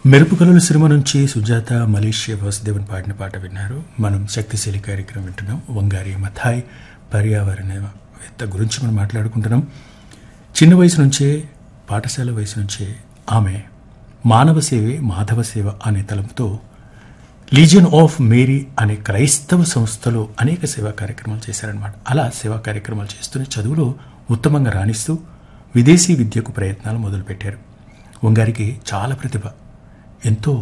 మెరుపుకలల cinema నుంచి Sujatha Malaysia Vasudevan పాడిన పాట విన్నారు మనం శక్తిశీలి కార్యక్రమం వింటున్నాం వంగారి మథాయ్ పర్యావరణవేత్త గురించి మనం మాట్లాడుకుంటున్నాం చిన్న వయసు నుంచే పాఠశాల వయసు నుంచే ఆమె మానవ సేవే మాధవ సేవ అనే తలంతో లీజియన్ ఆఫ్ మేరీ అనే క్రైస్తవ సంస్థలో అనేక సేవా కార్యక్రమాలు చేశారనమాట అలా సేవా కార్యక్రమాలు చేస్తూనే చదువులో ఉత్తమంగా రాణిస్తూ విదేశీ విద్యకు ప్రయత్నాలు మొదలుపెట్టారు వంగారికి చాలా ప్రతిభ ఎంతో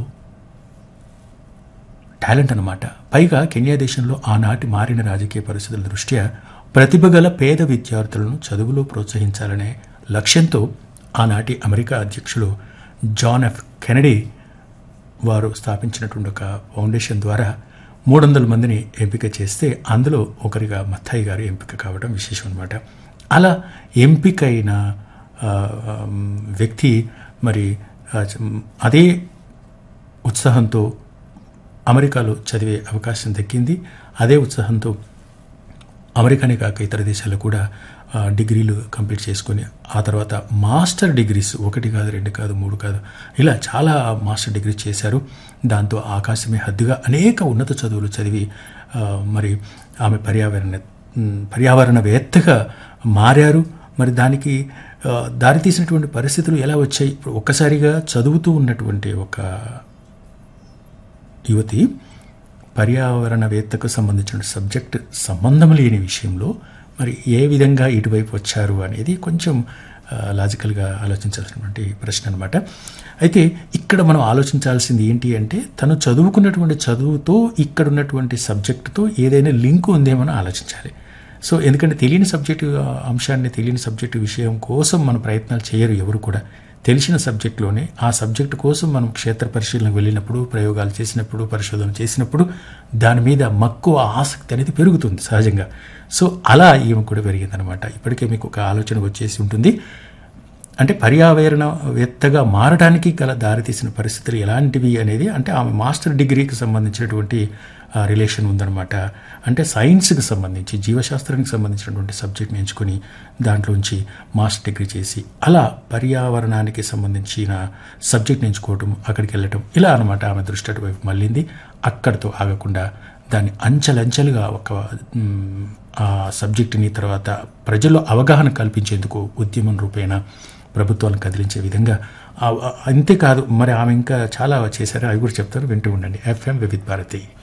టాలెంట్ అన్నమాట పైగా కెన్యా దేశంలో ఆనాటి మారిన రాజకీయ పరిస్థితుల దృష్ట్యా ప్రతిభ గల పేద విద్యార్థులను చదువులో ప్రోత్సహించాలనే లక్ష్యంతో ఆనాటి అమెరికా అధ్యక్షులు జాన్ ఎఫ్ కెనడీ వారు స్థాపించినటువంటి ఒక ఫౌండేషన్ ద్వారా మూడు వందల మందిని ఎంపిక చేస్తే అందులో ఒకరిగా మత్తాయి గారు ఎంపిక కావడం విశేషం అనమాట అలా ఎంపికైన ఆ, వ్యక్తి మరి ఆ, అదే ఉత్సాహంతో అమెరికాలో చదివే అవకాశం దక్కింది అదే ఉత్సాహంతో అమెరికానే కాక ఇతర దేశాల్లో కూడా ఆ, డిగ్రీలు కంప్లీట్ చేసుకొని ఆ తర్వాత మాస్టర్ డిగ్రీస్ ఒకటి కాదు రెండు కాదు మూడు కాదు ఇలా చాలా మాస్టర్ డిగ్రీ చేశారు దాంతో ఆకాశమే హద్దుగా అనేక ఉన్నత చదువులు చదివి ఆ, మరి ఆమె పర్యావరణ ఉమ్, పర్యావరణవేత్తగా మారారు మరి దానికి ఆ, దారితీసినటువంటి పరిస్థితులు ఎలా వచ్చాయి ఇప్పుడు ఒక్కసారిగా చదువుతూ ఉన్నటువంటి ఒక యువతి పర్యావరణవేత్తకు సంబంధించిన సబ్జెక్ట్ సంబంధం లేని విషయంలో మరి ఏ విధంగా ఇటువైపు వచ్చారు అనేది కొంచెం ఆ, లాజికల్గా ఆలోచించాల్సినటువంటి ప్రశ్న అనమాట అయితే ఇక్కడ మనం ఆలోచించాల్సింది ఏంటి అంటే తను చదువుకున్నటువంటి చదువుతో ఇక్కడ ఉన్నటువంటి సబ్జెక్టుతో ఏదైనా లింక్ ఉందేమో అని ఆలోచించాలి సో ఎందుకంటే తెలియని సబ్జెక్టు ఆ, అంశాన్ని తెలియని సబ్జెక్టు విషయం కోసం మన ప్రయత్నాలు చేయరు ఎవరు కూడా తెలిసిన సబ్జెక్టులోనే ఆ సబ్జెక్టు కోసం మనం క్షేత్ర పరిశీలనకు వెళ్ళినప్పుడు ప్రయోగాలు చేసినప్పుడు పరిశోధన చేసినప్పుడు దాని మీద మక్కువ ఆసక్తి అనేది పెరుగుతుంది సహజంగా సో అలా ఈమె కూడా పెరిగిందనమాట ఇప్పటికే మీకు ఒక ఆలోచన వచ్చేసి ఉంటుంది అంటే పర్యావరణవేత్తగా మారడానికి గల దారితీసిన పరిస్థితులు ఎలాంటివి అనేది అంటే ఆమె మాస్టర్ డిగ్రీకి సంబంధించినటువంటి ఆ, రిలేషన్ ఉందన్నమాట అంటే సైన్స్కి సంబంధించి జీవశాస్త్రానికి సంబంధించినటువంటి సబ్జెక్ట్ని ఎంచుకొని దాంట్లోంచి మాస్టర్ డిగ్రీ చేసి అలా పర్యావరణానికి సంబంధించిన సబ్జెక్ట్ని ఎంచుకోవటం అక్కడికి వెళ్ళటం ఇలా అనమాట ఆమె దృష్టి అటువైపు మళ్ళింది అక్కడితో ఆగకుండా దాన్ని అంచెలంచెలుగా ఒక మ్, ఆ సబ్జెక్టుని తర్వాత ప్రజల్లో అవగాహన కల్పించేందుకు ఉద్యమం రూపేణ ప్రభుత్వాలను కదిలించే విధంగా ఆ- ఆ- అంతేకాదు మరి ఆమె ఇంకా చాలా చేశారు అవి కూడా చెప్తారు వింటూ ఉండండి ఎఫ్ఎం వివిధ్ భారతి